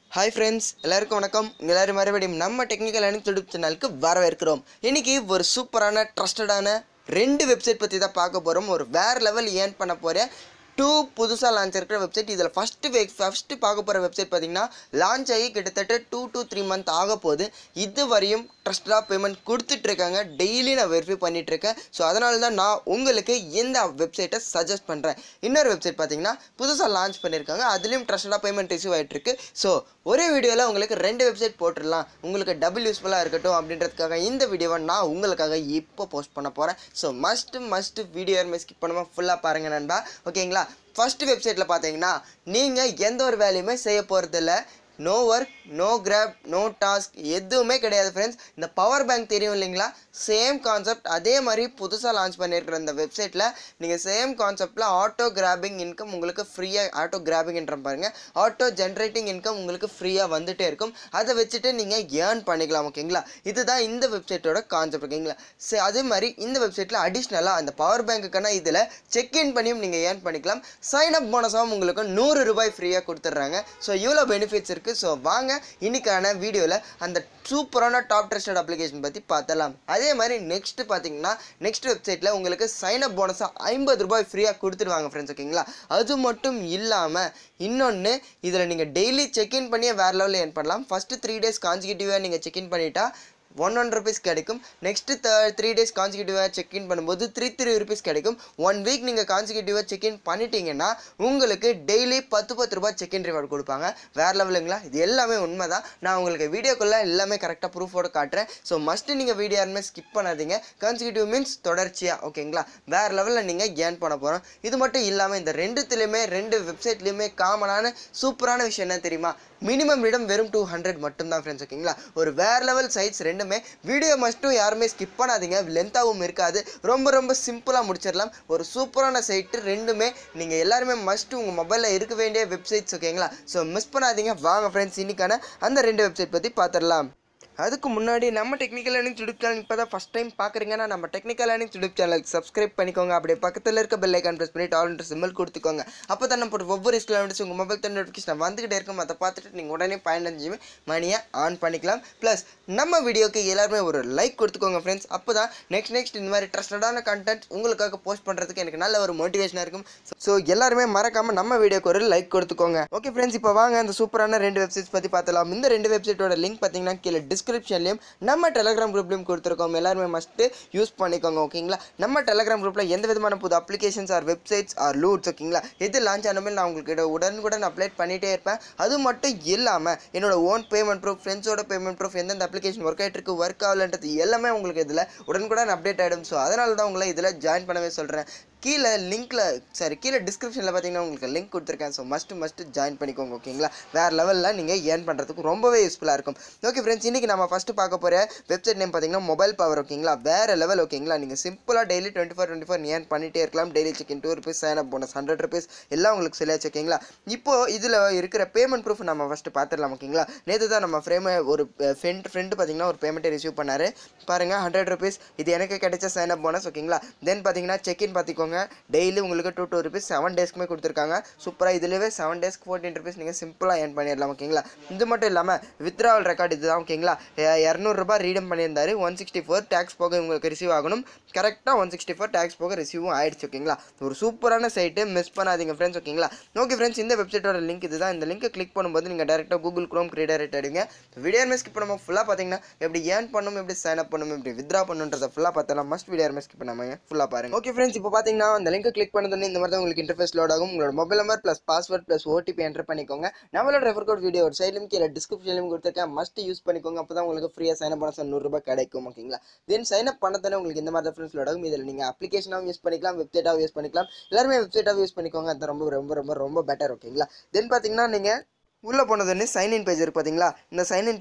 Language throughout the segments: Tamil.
ஹாய் ஃப்ரெண்ட்ஸ் எல்லாருக்கும் வணக்கம் உங்க எல்லாரும் மறுபடியும் நம்ம டெக்னிக்கல் அணி துடுப்பு சேனலுக்கு வரவேற்கிறோம் இன்னைக்கு ஒரு சூப்பரான ட்ரஸ்டடான ரெண்டு வெப்சைட் பற்றி தான் பார்க்க போகிறோம் ஒரு வேறு லெவல் ஏர்ன் பண்ண போகிறேன் டூ புதுசாக லான்ச் இருக்கிற வெப்சைட் இதில் ஃபஸ்ட்டு வெப் ஃபஸ்ட்டு பார்க்க போகிற வெப்சைட் பார்த்தீங்கன்னா லான்ச் ஆகி கிட்டத்தட்ட டூ to த்ரீ மந்த் ஆக போகுது இது வரையும் ட்ரஸ்டடாக பேமெண்ட் கொடுத்துட்ருக்காங்க டெய்லி நான் வெரிஃபை பண்ணிகிட்ருக்கேன் ஸோ அதனால தான் நான் உங்களுக்கு இந்த வெப்சைட்டை சஜஸ்ட் பண்ணுறேன் இன்னொரு வெப்சைட் பார்த்தீங்கன்னா புதுசாக லான்ச் பண்ணியிருக்காங்க அதுலேயும் ட்ரஸ்டடாக பேமெண்ட் ரிசீவ் ஆகிட்டுருக்கு ஸோ ஒரே வீடியோவில் உங்களுக்கு ரெண்டு வெப்சைட் போட்டுடலாம் உங்களுக்கு டபுள் யூஸ்ஃபுல்லாக இருக்கட்டும் அப்படின்றதுக்காக இந்த வீடியோவை நான் உங்களுக்காக இப்போ போஸ்ட் பண்ண போகிறேன் ஸோ மஸ்ட் மஸ்ட் வீடியோ யாருமே ஸ்கிப் பண்ணாமல் ஃபுல்லாக பாருங்கள் நண்பா ஓகேங்களா ஃபஸ்ட்டு வெப்சைட்டில் பார்த்தீங்கன்னா நீங்கள் எந்த ஒரு வேலையுமே செய்ய போகிறதில்ல no work no grab no task எதுவுமே கிடையாது ஃப்ரெண்ட்ஸ் இந்த பவர் பேங்க் தெரியும் இல்லைங்களா சேம் கான்செப்ட் அதே மாதிரி புதுசாக லான்ச் பண்ணியிருக்கிற இந்த வெப்சைட்டில் நீங்கள் சேம் கான்செப்டில் ஆட்டோ கிராபிங் இன்கம் உங்களுக்கு ஃப்ரீயாக ஆட்டோ கிராபிங்ன்ற பாருங்க ஆட்டோ ஜென்ரேட்டிங் இன்கம் உங்களுக்கு ஃப்ரீயாக வந்துட்டே இருக்கும் அதை வச்சுட்டு நீங்கள் ஏர்ன் பண்ணிக்கலாம் ஓகேங்களா இதுதான் இந்த வெப்சைட்டோட கான்செப்ட் ஓகேங்களா சரி அதே மாதிரி இந்த வெப்சைட்டில் அடிஷ்னலாக அந்த பவர் பேங்க்குக்கான இதில் செக்இன் பண்ணியும் நீங்கள் ஏர்ன் பண்ணிக்கலாம் சைன் அப் போனஸாகவும் உங்களுக்கு நூறு ரூபாய் ஃப்ரீயாக கொடுத்துட்றாங்க ஸோ இவ்வளோ பெனிஃபிட்ஸ் இருக்குது ஸோ வாங்க இன்னைக்கான வீடியோவில் அந்த சூப்பரான டாப் ட்ரஸ்டட் அப்ளிகேஷன் பற்றி பார்த்தலாம் அதே மாதிரி நெக்ஸ்ட் பார்த்தீங்கன்னா நெக்ஸ்ட் வெப்சைட்டில் உங்களுக்கு சைன் அப் போனஸாக ஐம்பது ரூபாய் ஃப்ரீயாக கொடுத்துருவாங்க ஃப்ரெண்ட்ஸ் ஓகேங்களா அது மட்டும் இல்லாமல் இன்னொன்று இதில் நீங்கள் டெய்லி செக்இன் பண்ணியே வேறு லெவலில் ஏர்ன் பண்ணலாம் ஃபஸ்ட்டு த்ரீ டேஸ் கான்சிக்யூட்டிவாக நீங்கள் செக்இன் பண்ணிட்டா ஒன் ஒன் ருபீஸ் கிடைக்கும் நெக்ஸ்ட்டு த த்ரீ டேஸ் கான்சிக்யூட்டிவாக செக்இன் பண்ணும்போது த்ரீ த்ரீ ருபீஸ் கிடைக்கும் ஒன் வீக் நீங்கள் கான்சிக்யூட்டிவாக செக்இன் பண்ணிட்டீங்கன்னா உங்களுக்கு டெய்லி பத்து பத்து ரூபாய் செக்இன் ரிவார்டு கொடுப்பாங்க வேறு லெவலுங்களா இது எல்லாமே உண்மை தான் நான் உங்களுக்கு வீடியோக்குள்ளே எல்லாமே கரெக்டாக ப்ரூஃபோடு காட்டுறேன் ஸோ மஸ்ட்டு நீங்கள் வீடியோ யாருமே ஸ்கிப் பண்ணாதீங்க கான்சிக்யூட்டிவ் மீன்ஸ் தொடர்ச்சியாக ஓகேங்களா வேறு லெவலில் நீங்கள் ஏர்ன் பண்ண போகிறோம் இது மட்டும் இல்லாமல் இந்த ரெண்டுத்துலேயுமே ரெண்டு வெப்சைட்லேயுமே காமனான சூப்பரான விஷயம் என்ன தெரியுமா மினிமம் இடம் வெறும் டூ ஹண்ட்ரட் மட்டும்தான் ஃப்ரெண்ட்ஸ் ஓகேங்களா ஒரு வேறு லெவல் சைட்ஸ் ரெண்டுமே வீடியோ மஸ்ட்டும் யாருமே ஸ்கிப் பண்ணாதீங்க லென்த்தாகவும் இருக்காது ரொம்ப ரொம்ப சிம்பிளாக முடிச்சிடலாம் ஒரு சூப்பரான சைட்டு ரெண்டுமே நீங்கள் எல்லாருமே மஸ்ட்டு உங்கள் மொபைலில் இருக்க வேண்டிய வெப்சைட்ஸ் ஓகேங்களா ஸோ மிஸ் பண்ணாதீங்க வாங்க ஃப்ரெண்ட்ஸ் இன்னைக்கான அந்த ரெண்டு வெப்சைட் பற்றி பார்த்துடலாம் அதுக்கு முன்னாடி நம்ம டெக்னிக்கல் லேர்னிங் யூடியூப் சேனல் இப்போ தான் ஃபஸ்ட் டைம் பார்க்குறீங்கன்னா நம்ம டெக்னிக்கல் லேர்னிங் யூடியூப் சேனலுக்கு சப்ஸ்கிரைப் பண்ணிக்கோங்க அப்படியே பக்கத்தில் இருக்க பெல் ஐக்கான் ப்ரெஸ் பண்ணிட்டு ஆல் சிம்பிள் கொடுத்துக்கோங்க அப்போ தான் நம்ம போட்டு ஒவ்வொரு கிலோமீட்டர்ஸ் உங்கள் மொபைல் தன் நோட்டிஃபிகேஷன் வந்துகிட்டே இருக்கும் அதை பார்த்துட்டு நீங்கள் உடனே பதினஞ்சு மணியை ஆன் பண்ணிக்கலாம் ப்ளஸ் நம்ம வீடியோக்கு எல்லாருமே ஒரு லைக் கொடுத்துக்கோங்க ஃப்ரெண்ட்ஸ் அப்போ தான் நெக்ஸ்ட் நெக்ஸ்ட் இந்த மாதிரி ட்ரஸ்டடான கண்டென்ட் உங்களுக்காக போஸ்ட் பண்ணுறதுக்கு எனக்கு நல்ல ஒரு மோட்டிவேஷனாக இருக்கும் ஸோ எல்லாருமே மறக்காமல் நம்ம வீடியோக்கு ஒரு லைக் கொடுத்துக்கோங்க ஓகே ஃப்ரெண்ட்ஸ் இப்போ வாங்க அந்த சூப்பரான ரெண்டு வெப்சைட்ஸ் பற்றி பார்த்தலாம் இந்த ரெண்டு வெப்சைட்டோட லிங்க் பார்த்தீங்கன்னா கீழே டிஸ்கிரிப்ஷன்லையும் நம்ம டெலகிராம் குரூப்லையும் கொடுத்துருக்கோம் எல்லாருமே மஸ்ட்டு யூஸ் பண்ணிக்கோங்க ஓகேங்களா நம்ம டெலகிராம் குரூப்பில் எந்த விதமான புது applications or websites or loots ஓகேங்களா எது லான்ச் ஆனாலும் நான் உங்களுக்கு உடனுக்குடன் அப்டேட் பண்ணிகிட்டே இருப்பேன் அது மட்டும் இல்லாமல் என்னோட ஓன் பேமெண்ட் ப்ரூஃப் ஃப்ரெண்ட்ஸோட பேமெண்ட் ப்ரூஃப் எந்தெந்த அப்ளிகேஷன் ஒர்க் ஆகிட்டு இருக்கு ஒர்க் ஆகலன்றது எல்லாமே உங்களுக்கு இதில் உடனுக்குடன் அப்டேட் ஆகிடும் ஸோ அதனால தான் உங்களை இதில் ஜாயின் பண்ணவே சொல்கிறேன் கீழே லிங்க்கில் சாரி கீழே டிஸ்கிரிப்ஷனில் பார்த்தீங்கன்னா உங்களுக்கு லிங்க் கொடுத்துருக்கேன் ஸோ மஸ்ட் மஸ்ட் ஜாயின் பண்ணிக்கோங்க ஓகேங்களா வேறு லெவலில் நீங்கள் ஏர்ன் பண்ணுறதுக்கு ரொம்பவே யூஸ்ஃபுல்லாக இருக்கும் ஓகே ஃப்ரெண்ட்ஸ் இன்றைக்கி நம்ம ஃபஸ்ட்டு பார்க்க போகிற வெப்சைட் நேம் பார்த்தீங்கன்னா மொபைல் பவர் ஓகேங்களா வேறு லெவல் ஓகேங்களா நீங்கள் சிம்பிளாக daily twenty four twenty four earn பண்ணிகிட்டே இருக்கலாம் daily check in two rupees sign up bonus hundred rupees எல்லாம் உங்களுக்கு சொல்லியாச்சு ஓகேங்களா இப்போது இதில் இருக்கிற பேமெண்ட் ப்ரூஃப் நம்ம ஃபஸ்ட்டு பார்த்துடலாம் ஓகேங்களா நேற்று தான் நம்ம ஃப்ரேமை ஒரு ஃப்ரெண்ட் ஃப்ரெண்டு பார்த்தீங்கன்னா ஒரு பேமெண்ட்டை ரிசீவ் பண்ணார் பாருங்கள் ஹண்ட்ரட் ருபீஸ் இது எனக்கு கிடைச்ச சைன் அப் போனஸ் ஓகேங்களா தென் பார்த்தீங்கன்னா செக்இன் பார்த்துக்கோங்க டெய்லி உங்களுக்கு டூ டூ ருபீஸ் செவன் டேஸ்க்குமே கொடுத்துருக்காங்க சூப்பராக இதுலேயே செவன் டேஸ்க்கு ஃபோர்டீன் ருபீஸ் நீங்கள் சிம்பிளாக ஏர்ன் பண்ணிடலாம் ஓகேங்களா இது மட்டும் இல்லாமல் வித்ராவல் ரெக்கார்டு இதுதான் ஓகேங்களா இரநூறுபா ரீடம் பண்ணியிருந்தாரு ஒன் சிக்ஸ்டி ஃபோர் டேக்ஸ் போக உங்களுக்கு ரிசீவ் ஆகணும் கரெக்டாக ஒன் சிக்ஸ்டி ஃபோர் டேக்ஸ் போக ரிசீவும் ஆயிடுச்சு ஓகேங்களா ஒரு சூப்பரான சைட்டு மிஸ் பண்ணாதீங்க ஃப்ரெண்ட்ஸ் ஓகேங்களா ஓகே ஃப்ரெண்ட்ஸ் இந்த வெப்சைட்டோட லிங்க் இதுதான் இந்த லிங்க்கை கிளிக் பண்ணும்போது நீங்கள் டேரெக்டாக கூகுள் க்ரோம் கிரியேட் ஆகிடுங்க வீடியோ மிஸ் ஸ்கிப் பண்ணாமல் ஃபுல்லாக பார்த்தீங்கன்னா எப்படி ஏர்ன் பண்ணணும் எப்படி சைன் அப் பண்ணணும் எப்படி வித்ரா பண்ணுன்றதை ஃபுல்லாக பார்த்தலாம் மஸ்ட் வீடியோ மிஸ் ஸ்கிப் பண்ணாமல் ஃபுல்லாக பாருங்க ஓகே ஃப்ரெண்ட்ஸ் இப்போ பார்த்தீங்கன்னா அந்த லிங்க் கிளிக் பண்ணதுன்னு இந்த மாதிரி தான் உங்களுக்கு இன்டர்ஃபேஸ் லோட் ஆகும் உங்களோட mobile number plus password plus O T P enter பண்ணிக்கோங்க நம்மளோட ரெஃபர் கோட் வீடியோ ஒரு சைட்லையும் கீழே டிஸ்கிரிப்ஷன்லையும் கொடுத்துருக்கேன் மஸ்ட் யூஸ் பண்ணிக்கோங்க அப்போ தான் உங்களுக்கு ஃப்ரீயாக சைன் அப் பண்ண நூறுரூபா கிடைக்கும் ஓகேங்களா தென் சைன் அப் பண்ணதானே உங்களுக்கு இந்த மாதிரி ரெஃபரன்ஸ் லோட் ஆகும் இதில் நீங்கள் அப்ளிகேஷனாகவும் யூஸ் பண்ணிக்கலாம் வெப்சைட்டாகவும் யூஸ் பண்ணிக்கலாம் எல்லாருமே வெப்சைட்டாகவும் யூஸ் பண்ணிக்கோங்க அது ரொம்ப ரொம்ப ரொம்ப ரொம்ப பெட்டர் ஓகேங்களா தென் பார்த்தீங்கன்னா நீங்கள் உள்ளே போனதுன்னு சைன்இன் பேஜ் இருக்கு பார்த்தீங்களா இந்த sign in page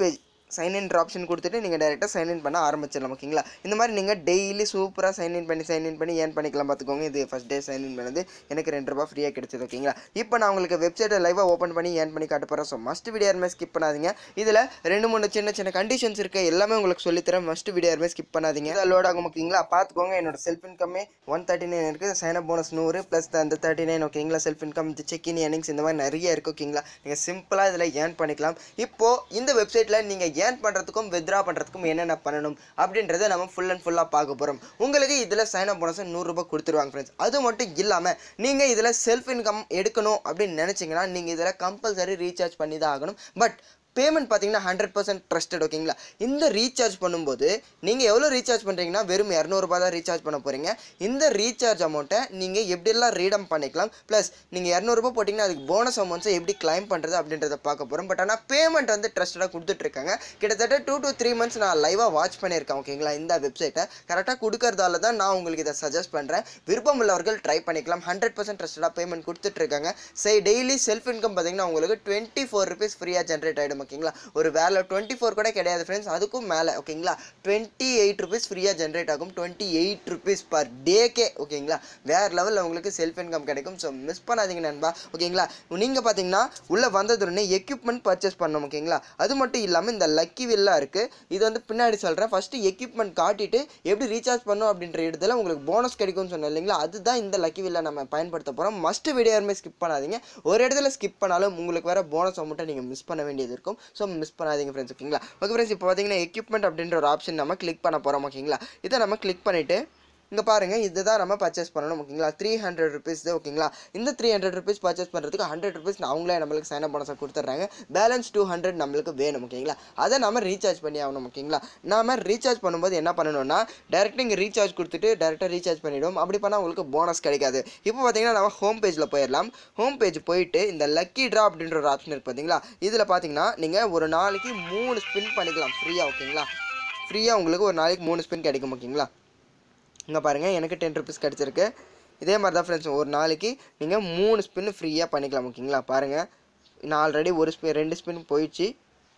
sign in option கொடுத்துட்டு நீங்கள் டேரெக்டாக சைன் இன் பண்ண ஆரம்பிச்சிடலாம் ஓகேங்களா இந்த மாதிரி நீங்கள் டெய்லி சூப்பராக சைன் இன் பண்ணி சைன் இன் பண்ணி ஏன் பண்ணிக்கலாம் பார்த்துக்கோங்க இது ஃபஸ்ட் டே சைன் இன் பண்ணது எனக்கு ரெண்டு ரூபா ஃப்ரீயாக கிடைச்சது ஓகேங்களா இப்போ நான் உங்களுக்கு வெப்சைட்டை லைவாக ஓப்பன் பண்ணி ஏன் பண்ணி காட்ட போகிறேன் ஸோ மஸ்ட் வீடியோ யாருமே ஸ்கிப் பண்ணாதீங்க இதில் ரெண்டு மூணு சின்ன சின்ன கண்டிஷன்ஸ் இருக்குது எல்லாமே உங்களுக்கு சொல்லித்தரேன் மஸ்ட் வீடியோ யாருமே ஸ்கிப் பண்ணாதீங்க இதை லோட் ஆகும் ஓகேங்களா பார்த்துக்கோங்க என்னோட செல்ஃப் இன்கம்மே ஒன் தேர்ட்டி நைன் இருக்குது சைன் அப் போனஸ் நூறு ப்ளஸ் அந்த தேர்ட்டி நைன் ஓகேங்களா self income check in earnings இந்த மாதிரி நிறைய இருக்குது ஓகேங்களா நீங்கள் சிம்பிளாக இதில் ஏர்ன் பண்ணிக்கலாம் இப்போது இந்த வெப்சைட்டில் நீங்கள் ஏர்ன் பண்ணுறதுக்கும் வித்ரா பண்ணுறதுக்கும் என்னென்ன பண்ணணும் அப்படின்றத நம்ம ஃபுல் அண்ட் ஃபுல்லாக பார்க்க போகிறோம் உங்களுக்கு இதில் சைன் அப் போனஸ் நூறுரூபா கொடுத்துருவாங்க ஃப்ரெண்ட்ஸ் அது மட்டும் இல்லாமல் நீங்கள் இதில் செல்ஃப் இன்கம் எடுக்கணும் அப்படின்னு நினச்சிங்கன்னா நீங்கள் இதில் கம்பல்சரி ரீசார்ஜ் பண்ணி தான் ஆகணும் பட் பேமெண்ட் பார்த்தீங்கன்னா ஹண்ட்ரட் பர்சன்ட் ட்ரஸ்டட் ஓகேங்களா இந்த ரீசார்ஜ் பண்ணும்போது நீங்கள் எவ்வளோ ரீசார்ஜ் பண்ணுறீங்கன்னா வெறும் இரநூறுபா தான் ரீசார்ஜ் பண்ண போகிறீங்க இந்த ரீசார்ஜ் அமௌண்ட்டை நீங்கள் எப்படியெல்லாம் ரீடம் பண்ணிக்கலாம் ப்ளஸ் நீங்கள் இரநூறுபா போட்டிங்கன்னா அதுக்கு போனஸ் அமௌண்ட்ஸை எப்படி கிளைம் பண்ணுறது அப்படின்றத பார்க்க போகிறோம் பட் ஆனால் பேமெண்ட் வந்து ட்ரஸ்டடாக கொடுத்துட்ருக்காங்க கிட்டத்தட்ட டூ to த்ரீ மந்த்ஸ் நான் லைவாக வாட்ச் பண்ணியிருக்கேன் ஓகேங்களா இந்த வெப்சைட்டை கரெக்டாக கொடுக்கறதால தான் நான் உங்களுக்கு இதை சஜஸ்ட் பண்ணுறேன் விருப்பம் உள்ளவர்கள் ட்ரை பண்ணிக்கலாம் ஹண்ட்ரட் பர்சன்ட் ட்ரஸ்டடாக பேமெண்ட் கொடுத்துட்ருக்காங்க சரி டெய்லி செல்ஃப் இன்கம் பார்த்தீங்கன்னா உங்களுக்கு டுவெண்ட்டி ஃபோர் ருபீஸ் ஃப்ரீயாக ஜென்ரேட் ஆகிடும் ஓகேங்களா ஒரு வேலை டுவெண்ட்டி ஃபோர் கூட கிடையாது ஃப்ரெண்ட்ஸ் அதுக்கும் மேலே ஓகேங்களா டுவெண்ட்டி எயிட் ருபீஸ் ஃப்ரீயாக ஜென்ரேட் ஆகும் டுவெண்ட்டி எயிட் ருபீஸ் பர் டேக்கே ஓகேங்களா வேறு லெவலில் உங்களுக்கு செல்ஃப் இன்கம் கிடைக்கும் ஸோ மிஸ் பண்ணாதீங்க நண்பா ஓகேங்களா நீங்கள் பார்த்தீங்கன்னா உள்ளே வந்ததுடனே எக்யூப்மெண்ட் பர்ச்சேஸ் பண்ணணும் ஓகேங்களா அது மட்டும் இல்லாமல் இந்த லக்கி வில்லாக இருக்குது இது வந்து பின்னாடி சொல்கிறேன் ஃபஸ்ட்டு எக்யூப்மெண்ட் காட்டிட்டு எப்படி ரீசார்ஜ் பண்ணும் அப்படின்ற இடத்துல உங்களுக்கு போனஸ் கிடைக்கும்னு சொன்னேன் இல்லைங்களா அதுதான் இந்த லக்கி வில்லை நம்ம பயன்படுத்த போகிறோம் மஸ்ட் வீடியோ யாருமே ஸ்கிப் பண்ணாதீங்க ஒரு இடத்துல ஸ்கிப் பண்ணாலும் உங்களுக்கு வேறு போனஸ் அமௌண்ட்டை நீங்கள் மிஸ் பண்ண வேண்டியது இருக்கும் ஸோ மிஸ் பண்ணாதீங்க ஃப்ரெண்ட்ஸ் ஓகேங்களா ஓகே ஃப்ரெண்ட்ஸ் இப்போ பார்த்தீங்கன்னா எக்யூப்மெண்ட் அப்படின்ற ஒரு ஆப்ஷன் நம்ம கிளிக் பண்ண போகிறோம் ஓகேங்களா இதை நம்ம கிளிக் பண்ணிவிட்டு இங்கே பாருங்கள் இதுதான் நம்ம பர்ச்சேஸ் பண்ணணும் ஓகேங்களா த்ரீ ஹண்ட்ரட் ருபீஸ் ஓகேங்களா இந்த த்ரீ ஹண்ட்ரட் ருபீஸ் பர்ச்சேஸ் பண்ணுறதுக்கு ஹண்ட்ரட் ருபீஸ் அவங்களே நம்மளுக்கு சைன் அப் போனஸாக கொடுத்துட்றாங்க பேலன்ஸ் டூ ஹண்ட்ரட் நம்மளுக்கு வேணும் ஓகேங்களா அதை நம்ம ரீசார்ஜ் பண்ணி ஆகணும் ஓகேங்களா நாம ரீசார்ஜ் பண்ணும்போது என்ன பண்ணணும்னா டேரெக்டாக இங்கே ரீசார்ஜ் கொடுத்துட்டு டேரெக்டாக ரீசார்ஜ் பண்ணிவிடும் அப்படி பண்ணால் உங்களுக்கு போனஸ் கிடைக்காது இப்போ பார்த்தீங்கன்னா நம்ம ஹோம் பேஜில் போயிடலாம் ஹோம் பேஜ் போயிட்டு இந்த லக்கி ட்ரா அப்படின்ற ஒரு ஆப்ஷன் இருக்குது பார்த்தீங்களா இதில் பார்த்தீங்கன்னா நீங்கள் ஒரு நாளைக்கு மூணு ஸ்பின் பண்ணிக்கலாம் ஃப்ரீயாக ஓகேங்களா ஃப்ரீயாக உங்களுக்கு ஒரு நாளைக்கு மூணு ஸ்பின் கிடைக்கும் ஓகேங்களா இங்கே பாருங்கள் எனக்கு டென் ருபீஸ் கிடச்சிருக்கு இதே மாதிரி தான் ஃப்ரெண்ட்ஸ் ஒரு நாளைக்கு நீங்கள் மூணு ஸ்பின் ஃப்ரீயாக பண்ணிக்கலாம் ஓகேங்களா பாருங்கள் நான் ஆல்ரெடி ஒரு ஸ்பின் ரெண்டு ஸ்பின் போயிடுச்சு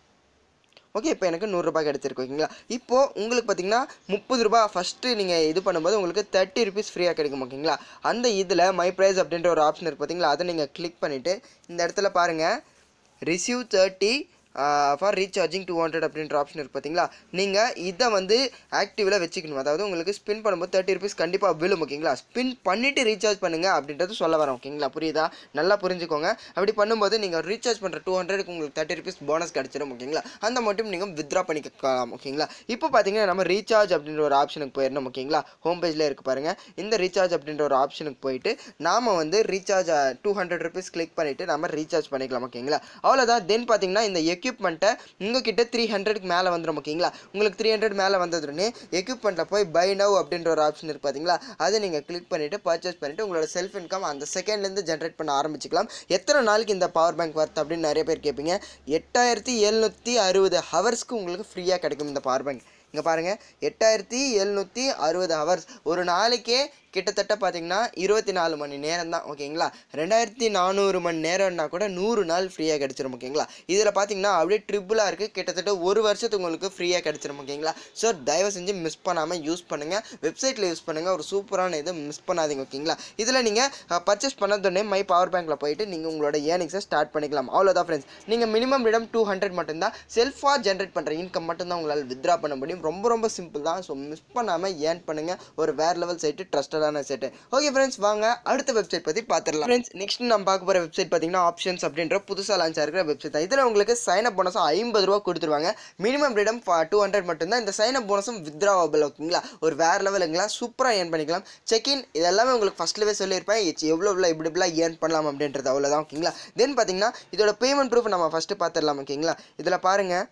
ஓகே இப்போ எனக்கு நூறுரூபா கிடச்சிருக்கு ஓகேங்களா இப்போது உங்களுக்கு பார்த்தீங்கன்னா முப்பது ரூபா ஃபஸ்ட்டு நீங்கள் இது பண்ணும்போது உங்களுக்கு தேர்ட்டி ருபீஸ் ஃப்ரீயாக கிடைக்கும் ஓகேங்களா அந்த இதில் மை ப்ரைஸ் அப்படின்ற ஒரு ஆப்ஷன் இருக்குது பார்த்தீங்களா அதை நீங்கள் கிளிக் பண்ணிவிட்டு இந்த இடத்துல பாருங்கள் receive thirty for recharging two hundred அப்படின்ற ஆப்ஷன் இருக்குது பார்த்தீங்களா நீங்கள் இதை வந்து ஆக்டிவில் வச்சுக்கணும் அதாவது உங்களுக்கு ஸ்பின் பண்ணும்போது தேர்ட்டி ருபீஸ் கண்டிப்பாக விழும் ஓகேங்களா ஸ்பின் பண்ணிவிட்டு ரீசார்ஜ் பண்ணுங்கள் அப்படின்றது சொல்ல வரேன் ஓகேங்களா புரியுதா நல்லா புரிஞ்சுக்கோங்க அப்படி பண்ணும்போது நீங்கள் ரீசார்ஜ் பண்ணுற டூ ஹண்ட்ரடுக்கு உங்களுக்கு தேர்ட்டி ருபீஸ் போனஸ் கிடச்சிடும் ஓகேங்களா அந்த மட்டும் நீங்கள் வித்ரா பண்ணிக்கலாம் ஓகேங்களா இப்போ பார்த்தீங்கன்னா நம்ம ரீசார்ஜ் அப்படின்ற ஒரு ஆப்ஷனுக்கு போயிடணும் ஓகேங்களா ஹோம் பேஜில் இருக்குது பாருங்கள் இந்த ரீசார்ஜ் அப்படின்ற ஒரு ஆப்ஷனுக்கு போயிட்டு நாம் வந்து recharge two hundred rupees click பண்ணிவிட்டு நம்ம ரீசார்ஜ் பண்ணிக்கலாம் ஓகேங்களா அவ்வளோதான் தென் பார்த்தீங்கன்னா இந்த எக்யூப்மெண்ட்டை உங்ககிட்ட த்ரீ ஹண்ட்ரட்க்கு மேலே வந்துடும் ஓகேங்களா உங்களுக்கு த்ரீ ஹண்ட்ரட் மேலே வந்ததுடனே எக்யூப்மெண்ட்டில் போய் பை நவ் அப்படின்ற ஒரு ஆப்ஷன் இருக்குது பார்த்தீங்களா அதை நீங்கள் கிளிக் பண்ணிவிட்டு பர்ச்சேஸ் பண்ணிவிட்டு உங்களோட செல்ஃப் இன்கம் அந்த செகண்ட்லேருந்து ஜென்ரேட் பண்ண ஆரம்பிச்சிக்கலாம் எத்தனை நாளைக்கு இந்த பவர் பேங்க் ஒர்த் அப்படின்னு நிறைய பேர் கேட்பீங்க எட்டாயிரத்தி எழுநூற்றி அறுபது ஹவர்ஸ்க்கு உங்களுக்கு ஃப்ரீயாக கிடைக்கும் இந்த பவர் பேங்க் இங்கே பாருங்கள் எட்டாயிரத்தி எழுநூற்றி அறுபது ஹவர்ஸ் ஒரு நாளைக்கே கிட்டத்தட்ட பார்த்தீங்கன்னா இருபத்தி நாலு மணி நேரம் தான் ஓகேங்களா ரெண்டாயிரத்தி நானூறு மணி நேரம்னா கூட நூறு நாள் ஃப்ரீயாக கிடச்சிரும் ஓகேங்களா இதில் பார்த்தீங்கன்னா அப்படியே ட்ரிபிளாக இருக்குது கிட்டத்தட்ட ஒரு வருஷத்துக்கு உங்களுக்கு ஃப்ரீயாக கிடச்சிரும் ஓகேங்களா ஸோ தயவு செஞ்சு மிஸ் பண்ணாமல் யூஸ் பண்ணுங்கள் வெப்சைட்டில் யூஸ் பண்ணுங்கள் ஒரு சூப்பரான இது மிஸ் பண்ணாதீங்க ஓகேங்களா இதில் நீங்கள் பர்ச்சேஸ் பண்ணதுடனே மை பவர் பேங்க்கில் போயிட்டு நீங்கள் உங்களோட ஏர்னிங்ஸை ஸ்டார்ட் பண்ணிக்கலாம் அவ்வளோதான் ஃப்ரெண்ட்ஸ் நீங்கள் மினிமம் இடம் டூ ஹண்ட்ரட் மட்டும்தான் செல்ஃபாக ஜென்ரேட் பண்ணுற இன்கம் மட்டும்தான் உங்களால் வித்ரா பண்ண முடியும் ரொம்ப ரொம்ப சிம்பிள் தான் ஸோ மிஸ் பண்ணாமல் ஏர்ன் பண்ணுங்கள் ஒரு வேறு லெவல் சைட்டு ட்ரஸ்டடான சைட்டு ஓகே ஃப்ரெண்ட்ஸ் வாங்க அடுத்த வெப்சைட் பற்றி பார்த்துடலாம் ஃப்ரெண்ட்ஸ் நெக்ஸ்ட் நம்ம பார்க்க போகிற வெப்சைட் பார்த்தீங்கன்னா ஆப்ஷன்ஸ் அப்படின்ற புதுசாக லான்ச் ஆகிற வெப்சைட் தான் இதில் உங்களுக்கு சைன் அப் போனஸும் ஐம்பது ரூபா கொடுத்துருவாங்க மினிமம் ரேடம் டூ ஹண்ட்ரட் மட்டும்தான் இந்த சைன் அப் போனஸும் வித்ராவபிள் ஓகேங்களா ஒரு வேறு லெவலுங்களா சூப்பராக ஏர்ன் பண்ணிக்கலாம் செக்இன் இது எல்லாமே உங்களுக்கு ஃபஸ்ட்லேயே சொல்லியிருப்பேன் இட்ஸ் எவ்வளோ எவ்வளோ இப்படி இப்படிலாம் ஏர்ன் பண்ணலாம் அப்படின்றது அவ்வளோதான் ஓகேங்களா தென் பார்த்தீங்கன்னா இதோட பேமெண்ட் ப்ரூஃப் நம்ம ஃபஸ்ட்டு பார்த்துடலாம் ஓகேங்களா இதில் பாருங்கள்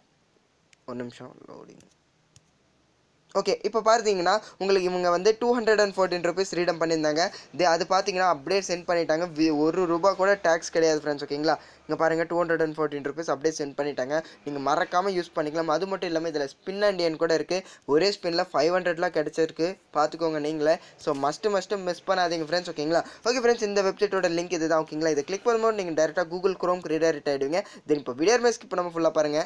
ஒரு நிமிஷம் லோடிங் ஓகே இப்போ பார்த்தீங்கன்னா உங்களுக்கு இவங்க வந்து two hundred and fourteen rupees redeem பண்ணியிருந்தாங்க தே அது பார்த்தீங்கன்னா அப்படியே சென்ட் பண்ணிட்டாங்க வி- ஒரு ரூபா கூட டேக்ஸ் கிடையாது ஃப்ரெண்ட்ஸ் ஓகேங்களா இங்கே பாருங்கள் two hundred and fourteen rupees அப்படியே சென்ட் பண்ணிட்டாங்க நீங்கள் மறக்காமல் யூஸ் பண்ணிக்கலாம் அது மட்டும் இல்லாமல் இதில் ஸ்பின் அண்ட் என் கூட இருக்குது ஒரே ஸ்பின்னில் ஃபைவ் ஹண்ட்ரட்லாம் கிடச்சிருக்கு பார்த்துக்கோங்க நீங்களே ஸோ மஸ்ட்டு மஸ்ட்டு மிஸ் பண்ணாதீங்க ஃப்ரெண்ட்ஸ் ஓகேங்களா ஓகே ஃப்ரெண்ட்ஸ் இந்த வெப்சைட்டோட லிங்க் இதுதான் ஓகேங்களா இதை கிளிக் பண்ணும்போது நீங்கள் டேரெக்டாக கூகுள் குரோம்க்கு ரீடைரக்ட் ஆகிடுவீங்க தென் இப்போ வீடியோ ஸ்கிப் பண்ணாமல் ஃபுல்லாக பாருங்கள்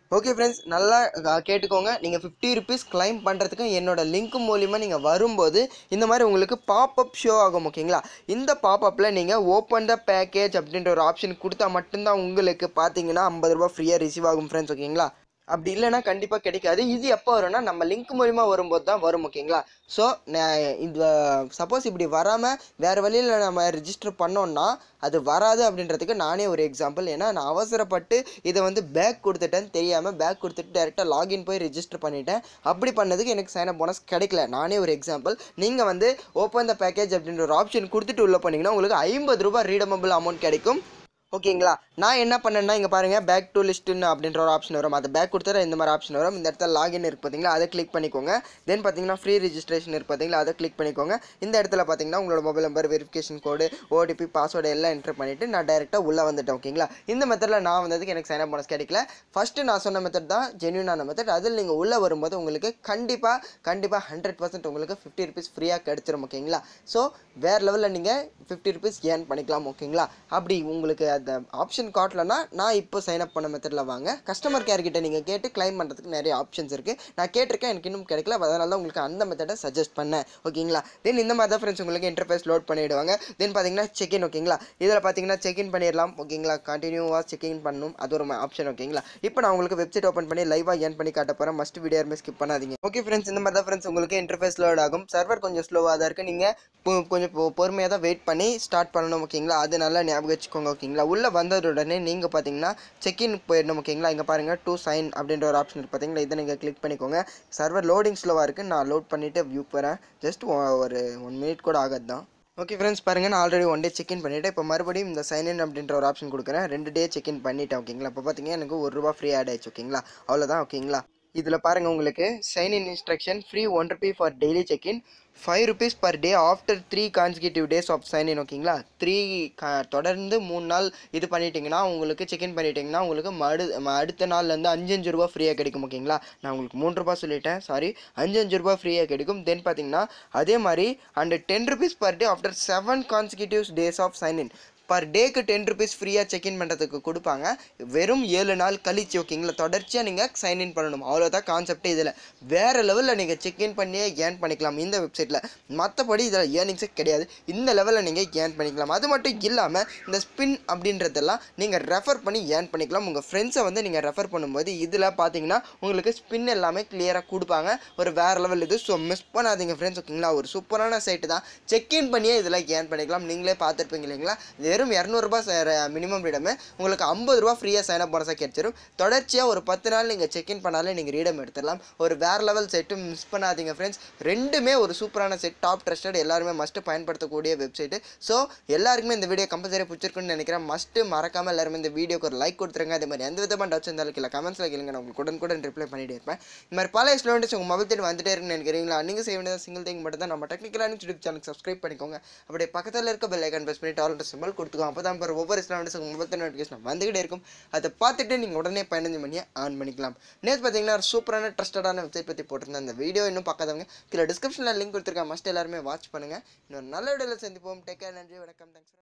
ஓகே ஃப்ரெண்ட்ஸ் நல்லா அஹ், கேட்டுக்கோங்க நீங்கள் ஃபிஃப்டி ருபீஸ் கிளைம் பண்ணுறதுக்கு என்னோட லிங்க் மூலிமா நீங்கள் வரும்போது இந்த மாதிரி உங்களுக்கு பாப்அப் ஷோ ஆகும் ஓகேங்களா இந்த பாப்அப்பில் நீங்கள் ஓப்பன் த பேக்கேஜ் அப்படின்ற ஒரு ஆப்ஷன் கொடுத்தா மட்டும்தான் உங்களுக்கு பார்த்தீங்கன்னா ஐம்பது ரூபா ஃப்ரீயாக ரிசீவ் ஆகும் ஃப்ரெண்ட்ஸ் ஓகேங்களா அப்படி இல்லைன்னா கண்டிப்பாக கிடைக்காது இது எப்போ வரும்னா நம்ம லிங்க் மூலிமா வரும்போது தான் வரும் ஓகேங்களா ஸோ இந்த சப்போஸ் இப்படி வராமல் வேறு வழியில் நம்ம ரிஜிஸ்டர் பண்ணோம்னா அது வராது அப்படின்றதுக்கு நானே ஒரு எக்ஸாம்பிள் ஏன்னா நான் அவசரப்பட்டு இதை வந்து பேக் கொடுத்துட்டேன்னு தெரியாமல் பேக் கொடுத்துட்டு டேரெக்டாக லாகின் போய் ரிஜிஸ்டர் பண்ணிட்டேன் அப்படி பண்ணதுக்கு எனக்கு சைன் அப் போனஸ் கிடைக்கல நானே ஒரு எக்ஸாம்பிள் நீங்கள் வந்து ஓப்பன் த பேக்கேஜ் அப்படின்ற ஒரு ஆப்ஷன் கொடுத்துட்டு உள்ளே போனீங்கன்னா உங்களுக்கு ஐம்பது ரூபாய் ரீடமபிள் அமௌண்ட் கிடைக்கும் ஓகேங்களா நான் என்ன பண்ணேன்னா இங்கே பாருங்கள் பேக் டு லிஸ்ட்டுன்னு அப்படின்ற ஒரு ஆப்ஷன் வரும் அதை பேக் கொடுத்தா இந்த மாதிரி ஆப்ஷன் வரும் இந்த இடத்துல லாகின் இருக்கு பார்த்தீங்களா அதை கிளிக் பண்ணிக்கோங்க தென் பார்த்தீங்கன்னா ஃப்ரீ ரிஜிஸ்ட்ரேஷன் இருக்கு பார்த்தீங்களா அதை கிளிக் பண்ணிக்கோங்க இந்த இடத்துல பார்த்தீங்கன்னா உங்களோட mobile number verification code O T P password எல்லாம் என்டர் பண்ணிவிட்டு நான் டேரெக்டாக உள்ளே வந்துட்டேன் ஓகேங்களா இந்த மெத்தடில் நான் வந்ததுக்கு எனக்கு சைன் அப் போனஸ் கிடைக்கல ஃபஸ்ட்டு நான் சொன்ன மெத்தட் தான் ஜென்யூனான மெத்தட் அதில் நீங்கள் உள்ளே வரும்போது உங்களுக்கு கண்டிப்பாக கண்டிப்பாக ஹண்ட்ரட் பர்சன்ட் உங்களுக்கு ஃபிஃப்டி ருபீஸ் ஃப்ரீயாக கிடச்சிரும் ஓகேங்களா ஸோ வேறு லெவலில் நீங்கள் ஃபிஃப்டி ருபீஸ் ஏர்ன் பண்ணிக்கலாம் ஓகேங்களா அப்படி உங்களுக்கு அந்த ஆப்ஷன் காட்டலனா நான் இப்போ சைன் அப் பண்ண மெத்தடில் வாங்க கஸ்டமர் கேர் கிட்ட நீங்கள் கேட்டு கிளைம் பண்ணுறதுக்கு நிறைய ஆப்ஷன்ஸ் இருக்குது நான் கேட்டிருக்கேன் எனக்கு இன்னும் கிடைக்கல அதனால தான் உங்களுக்கு அந்த மெத்தடை சஜஸ்ட் பண்ணேன் ஓகேங்களா தென் இந்த மாதிரி தான் ஃப்ரெண்ட்ஸ் உங்களுக்கு இன்டர்ஃபேஸ் லோட் பண்ணிவிடுவாங்க தென் பார்த்தீங்கன்னா செக்இன் ஓகேங்களா இதில் பார்த்தீங்கன்னா செக்இன் பண்ணிடலாம் ஓகேங்களா கண்டினியூவாக செக்இன் பண்ணணும் அது ஒரு ஆப்ஷன் ஓகேங்களா இப்போ நான் உங்களுக்கு வெப்சைட் ஓப்பன் பண்ணி லைவாக ஏர்ன் பண்ணி காட்ட போகிறேன் மஸ்ட் வீடியோ யாருமே ஸ்கிப் பண்ணாதீங்க ஓகே ஃப்ரெண்ட்ஸ் இந்த மாதிரி தான் ஃப்ரெண்ட்ஸ் உங்களுக்கு இன்டர்ஃபேஸ் லோட் ஆகும் சர்வர் கொஞ்சம் ஸ்லோவாக தான் இருக்குது நீங்கள் கொஞ்சம் பொறுமையாக தான் வெயிட் பண்ணி ஸ்டார்ட் பண்ணணும் ஓகேங்களா அது நல்லா ஞாபகம் வச்சுக்கோங்க ஓகேங்களா உள்ளே வந்தது உடனே நீங்கள் பார்த்தீங்கன்னா செக்இன் போயிடணும் ஓகேங்களா இங்கே பாருங்கள் டூ சைன் அப்படின்ற ஒரு ஆப்ஷன் இருக்குது பார்த்தீங்களா இதை நீங்கள் கிளிக் பண்ணிக்கோங்க சர்வர் லோடிங் ஸ்லோவாக இருக்குது நான் லோட் பண்ணிவிட்டு வியூக்கு வரேன் ஜஸ்ட் ஒரு ஒன் மினிட் கூட ஆகாது தான் ஓகே ஃப்ரெண்ட்ஸ் பாருங்கள் நான் ஆல்ரெடி ஒன் டே செக்இன் பண்ணிவிட்டேன் இப்போ மறுபடியும் இந்த சைன் இன் அப்படின்ற ஒரு ஆப்ஷன் கொடுக்குறேன் ரெண்டு டே செக்இன் பண்ணிட்டேன் ஓகேங்களா இப்போ பார்த்தீங்கன்னா எனக்கு ஒரு ரூபா ஃப்ரீ ஆட் ஆயிடுச்சு ஓகேங்களா அவ்வளோதான் ஓகேங்களா இதில் பாருங்கள் உங்களுக்கு sign in instruction free one rupee for daily check in five rupees per day after three consecutive days of sign in ஓகேங்களா த்ரீ தொடர்ந்து மூணு நாள் இது பண்ணிட்டீங்கன்னா உங்களுக்கு செக்இன் பண்ணிட்டீங்கன்னா உங்களுக்கு மறு ம- அடுத்த நாள்லேருந்து அஞ்சு அஞ்சு ரூபா ஃப்ரீயாக கிடைக்கும் ஓகேங்களா நான் உங்களுக்கு மூணு ரூபா சொல்லிட்டேன் சாரி அஞ்சு அஞ்சு ரூபா ஃப்ரீயாக கிடைக்கும் தென் பார்த்தீங்கன்னா அதே மாதிரி and ten rupees per day after seven consecutive days of sign in per டேக்கு டென் ருபீஸ் ஃப்ரீயாக செக்இன் பண்ணுறதுக்கு கொடுப்பாங்க வெறும் ஏழு நாள் கழிச்சு ஓகேங்களா தொடர்ச்சியாக நீங்கள் சைன்இன் பண்ணணும் அவ்வளோதான் கான்செப்டே இதில் வேறு லெவலில் நீங்கள் செக்இன் பண்ணியே ஏர்ன் பண்ணிக்கலாம் இந்த வெப்சைட்டில் மற்றபடி இதில் ஏர்னிங்ஸே கிடையாது இந்த லெவலில் நீங்கள் ஏர்ன் பண்ணிக்கலாம் அது மட்டும் இல்லாமல் இந்த ஸ்பின் அப்படின்றதெல்லாம் நீங்கள் ரெஃபர் பண்ணி ஏர்ன் பண்ணிக்கலாம் உங்கள் ஃப்ரெண்ட்ஸை வந்து நீங்கள் ரெஃபர் பண்ணும்போது இதில் பார்த்தீங்கன்னா உங்களுக்கு ஸ்பின் எல்லாமே கிளியராக கொடுப்பாங்க ஒரு வேறு லெவல் இது ஸோ மிஸ் பண்ணாதீங்க ஃப்ரெண்ட்ஸ் ஓகேங்களா ஒரு சூப்பரான சைட்டு தான் செக்இன் பண்ணியே இதில் ஏர்ன் பண்ணிக்கலாம் நீங்களே பார்த்துருப்பீங்க இல்லைங்களா வெறும் இரநூறுபா மினிமம் ரீடமே உங்களுக்கு ஐம்பது ரூபா ஃப்ரீயாக சைன் அப் போனஸாக கிடைச்சிரும் தொடர்ச்சியாக ஒரு பத்து நாள் நீங்கள் செக்இன் பண்ணாலே நீங்கள் ரீடம் எடுத்துடலாம் ஒரு வேறு லெவல் செட்டு மிஸ் பண்ணாதீங்க ஃப்ரெண்ட்ஸ் ரெண்டுமே ஒரு சூப்பரான செட் டாப் ட்ரஸ்டட் எல்லாருமே மஸ்ட்டு பயன்படுத்தக்கூடிய வெப்சைட்டு ஸோ எல்லாருக்குமே இந்த வீடியோ கம்பல்சரி பிடிச்சிருக்குன்னு நினைக்கிறேன் மஸ்ட்டு மறக்காமல் எல்லாருமே இந்த வீடியோக்கு ஒரு லைக் கொடுத்துருங்க அதே மாதிரி எந்த விதமான டவுட்ஸ் இருந்தாலும் கீழே கமெண்ட்ஸில் கேளுங்க நான் உங்களுக்கு உடனுக்குடன் ரிப்ளை பண்ணிட்டே இருப்பேன் இந்த மாதிரி பல ஸ்டூடெண்ட்ஸ் உங்கள் மொபைல் தேடி வந்துட்டே இருக்குன்னு நினைக்கிறீங்களா நீங்கள் செய்ய வேண்டியது சிங்கிள் திங் மட்டும் தான் நம்ம டெக்னிக்கலான யூடியூப் சேனல் சப்ஸ்கிரைப் பண்ணிக்கோங்க அப்படியே பக்கத்தில் இருக்க பெல் ஐக்கன் ப்ரெஸ் பண்ணி டாலண்ட் சிம்பிள் கொடுத்துக்கோங்க அப்போ தான் பாரு ஒவ்வொரு ஸ்டூடெண்ட்ஸ் உங்கள் மொபைல் தேடி நோட்டிஃபிகேஷன் வந்துகிட்டே இருக்கும் அதை பார்த்துட்டு நீங்கள் உடனே பதினஞ்சு மணியை ஆன் பண்ணிக்கலாம் நேற்று பார்த்தீங்கன்னா ஒரு சூப்பரான ட்ரஸ்டடான வெப்சைட் பற்றி போட்டிருந்தேன் அந்த வீடியோ இன்னும் பார்க்காதவங்க கீழே டிஸ்கிரிப்ஷனில் லிங்க் கொடுத்துருக்கேன் மஸ்ட் எல்லாருமே வாட்ச் பண்ணுங்கள் இன்னொரு நல்ல வீடியோவில் சந்திப்போம் டேக் கேர் நன்றி வணக்கம் தேங்க்ஸ்